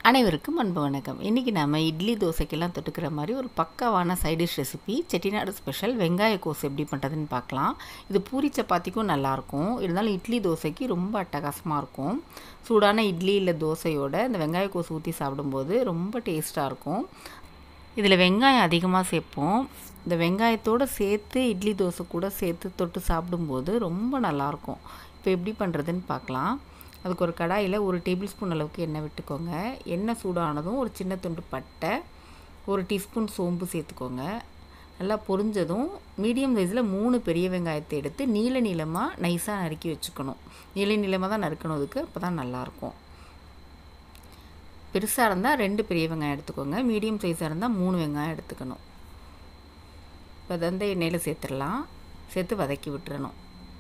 அனைவருக்கும் அன்பு வணக்கம் இன்றைக்கி நம்ம இட்லி தோசைக்கெல்லாம் தொட்டுக்கிற மாதிரி ஒரு பக்காவான சைடிஷ் ரெசிபி செட்டிநாடு ஸ்பெஷல் வெங்காய கோஸ் எப்படி பண்ணுறதுன்னு பார்க்கலாம் இது பூரி சப்பாத்திக்கும் நல்லாயிருக்கும் இருந்தாலும் இட்லி தோசைக்கு ரொம்ப அட்டகாசமாக இருக்கும் சூடான இட்லி இல்லை தோசையோட இந்த வெங்காய கோஸ் ஊற்றி சாப்பிடும்போது ரொம்ப டேஸ்ட்டாக இருக்கும் இதில் வெங்காயம் அதிகமாக சேர்ப்போம் இந்த வெங்காயத்தோடு சேர்த்து இட்லி தோசை கூட சேர்த்து தொட்டு சாப்பிடும்போது ரொம்ப நல்லாயிருக்கும் இப்போ எப்படி பண்ணுறதுன்னு பார்க்கலாம் அதுக்கு ஒரு கடாயில் ஒரு டேபிள் ஸ்பூன் அளவுக்கு எண்ணெய் விட்டுக்கோங்க எண்ணெய் சூடானதும் ஒரு சின்ன துண்டு பட்டை ஒரு டீஸ்பூன் சோம்பு சேர்த்துக்கோங்க நல்லா பொரிஞ்சதும் மீடியம் சைஸில் மூணு பெரிய வெங்காயத்தை எடுத்து நீல நீளமாக நைஸாக நறுக்கி வச்சுக்கணும் நீல நீளமாக தான் நறுக்கணும் அதுக்கு அப்போ தான் நல்லாயிருக்கும் பெருசாக இருந்தால் ரெண்டு பெரிய வெங்காயம் எடுத்துக்கோங்க மீடியம் சைஸாக இருந்தால் மூணு வெங்காயம் எடுத்துக்கணும் இப்போ அதை வந்து எண்ணெயில் சேர்த்துடலாம் சேர்த்து வதக்கி விட்டுறணும்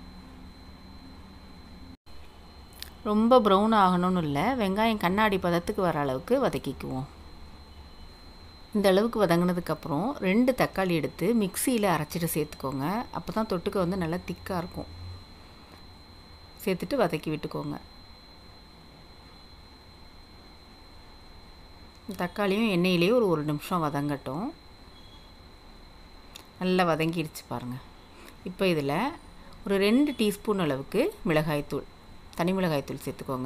ரொம்ப ப்ரௌன் ஆகணும்னு இல்லை வெங்காயம் கண்ணாடி பதத்துக்கு வர அளவுக்கு வதக்கிக்குவோம் இந்த அளவுக்கு வதங்கினதுக்கப்புறம் ரெண்டு தக்காளி எடுத்து மிக்சியில் அரைச்சிட்டு சேர்த்துக்கோங்க அப்போ தான் தொட்டுக்க வந்து நல்லா திக்காக இருக்கும் சேர்த்துட்டு வதக்கி விட்டுக்கோங்க தக்காளியும் எண்ணெயிலேயே ஒரு ஒரு நிமிஷம் வதங்கட்டும் நல்லா வதங்கிடுச்சு பாருங்கள் இப்போ இதில் ஒரு ரெண்டு டீஸ்பூன் அளவுக்கு மிளகாய்த்தூள் தனி மிளகாய்த்தூள் சேர்த்துக்கோங்க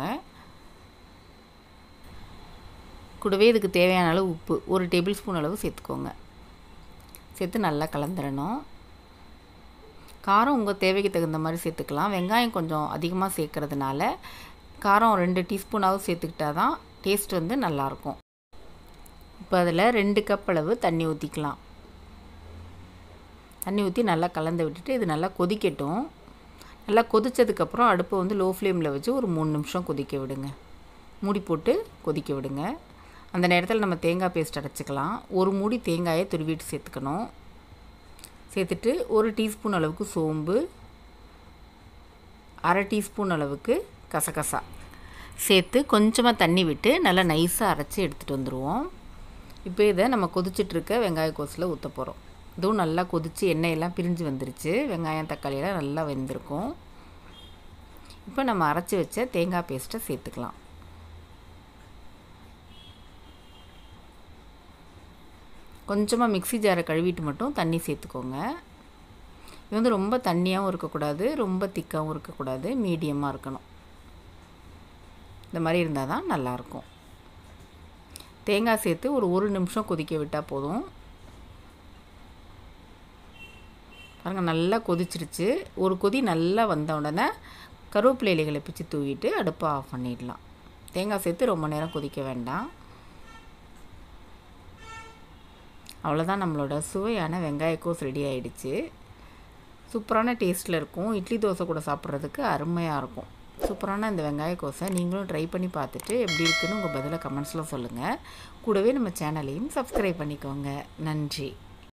கூடவே இதுக்கு தேவையான அளவு உப்பு ஒரு டேபிள் ஸ்பூன் அளவு சேர்த்துக்கோங்க சேர்த்து நல்லா கலந்துடணும் காரம் உங்கள் தேவைக்கு தகுந்த மாதிரி சேர்த்துக்கலாம் வெங்காயம் கொஞ்சம் அதிகமாக சேர்க்கறதுனால காரம் ரெண்டு டீஸ்பூனாவது சேர்த்துக்கிட்டா தான் டேஸ்ட் வந்து நல்லாயிருக்கும் இப்போ அதில் ரெண்டு கப் அளவு தண்ணி ஊற்றிக்கலாம் தண்ணி ஊற்றி நல்லா கலந்து விட்டுட்டு இது நல்லா கொதிக்கட்டும் நல்லா கொதித்ததுக்கப்புறம் அடுப்பை வந்து லோ ஃப்ளேமில் வச்சு ஒரு மூணு நிமிஷம் கொதிக்க விடுங்க மூடி போட்டு கொதிக்க விடுங்க அந்த நேரத்தில் நம்ம தேங்காய் பேஸ்ட் அரைச்சிக்கலாம் ஒரு மூடி தேங்காயை துருவிட்டு சேர்த்துக்கணும் சேர்த்துட்டு ஒரு டீஸ்பூன் அளவுக்கு சோம்பு அரை டீஸ்பூன் அளவுக்கு கசகசா சேர்த்து கொஞ்சமாக தண்ணி விட்டு நல்லா நைஸாக அரைச்சி எடுத்துகிட்டு வந்துடுவோம் இப்போ இதை நம்ம கொதிச்சிட்ருக்க வெங்காய கோஸில் ஊற்ற போகிறோம் இதுவும் நல்லா கொதித்து எண்ணெயெல்லாம் பிரிஞ்சு வந்துருச்சு வெங்காயம் தக்காளியெல்லாம் நல்லா வெந்திருக்கும் இப்போ நம்ம அரைச்சி வச்ச தேங்காய் பேஸ்ட்டை சேர்த்துக்கலாம் கொஞ்சமாக மிக்சி ஜாரை கழுவிட்டு மட்டும் தண்ணி சேர்த்துக்கோங்க இது வந்து ரொம்ப தண்ணியாகவும் இருக்கக்கூடாது ரொம்ப திக்காகவும் இருக்கக்கூடாது மீடியமாக இருக்கணும் இந்த மாதிரி இருந்தால் தான் நல்லாயிருக்கும் தேங்காய் சேர்த்து ஒரு ஒரு நிமிஷம் கொதிக்க விட்டால் போதும் பாருங்கள் நல்லா கொதிச்சிருச்சு ஒரு கொதி நல்லா வந்த உடனே கருவேப்பிலை இலைகளை பிச்சு தூவிட்டு அடுப்பை ஆஃப் பண்ணிடலாம் தேங்காய் சேர்த்து ரொம்ப நேரம் கொதிக்க வேண்டாம் அவ்வளோதான் நம்மளோட சுவையான வெங்காயக்கோஸ் ரெடி ஆகிடுச்சு சூப்பரான டேஸ்ட்டில் இருக்கும் இட்லி தோசை கூட சாப்பிட்றதுக்கு அருமையாக இருக்கும் சூப்பரான இந்த வெங்காயக்கோஸை நீங்களும் ட்ரை பண்ணி பார்த்துட்டு எப்படி இருக்குன்னு உங்கள் பதிலை கமெண்ட்ஸில் சொல்லுங்கள் கூடவே நம்ம சேனலையும் சப்ஸ்கிரைப் பண்ணிக்கோங்க நன்றி